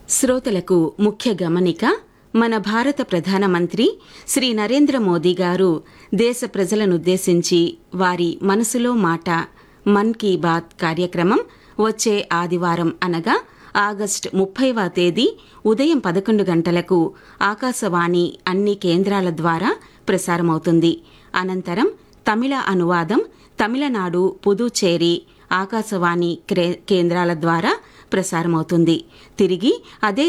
శ్రోతలకు ముఖ్య గమనిక మన భారత ప్రధానమంత్రి శ్రీ నరేంద్ర మోదీ గారు దేశ ప్రజలనుద్దేశించి వారి మనసులో మాట మన్ కీ బాత్ కార్యక్రమం వచ్చే ఆదివారం అనగా ఆగస్టు ముప్పైవ తేదీ ఉదయం పదకొండు గంటలకు ఆకాశవాణి అన్ని కేంద్రాల ద్వారా ప్రసారమవుతుంది అనంతరం తమిళ అనువాదం తమిళనాడు పుదుచ్చేరి ఆకాశవాణి క్రే- కేంద్రాల ద్వారా ప్రసారమవుతుంది తిరిగి అదే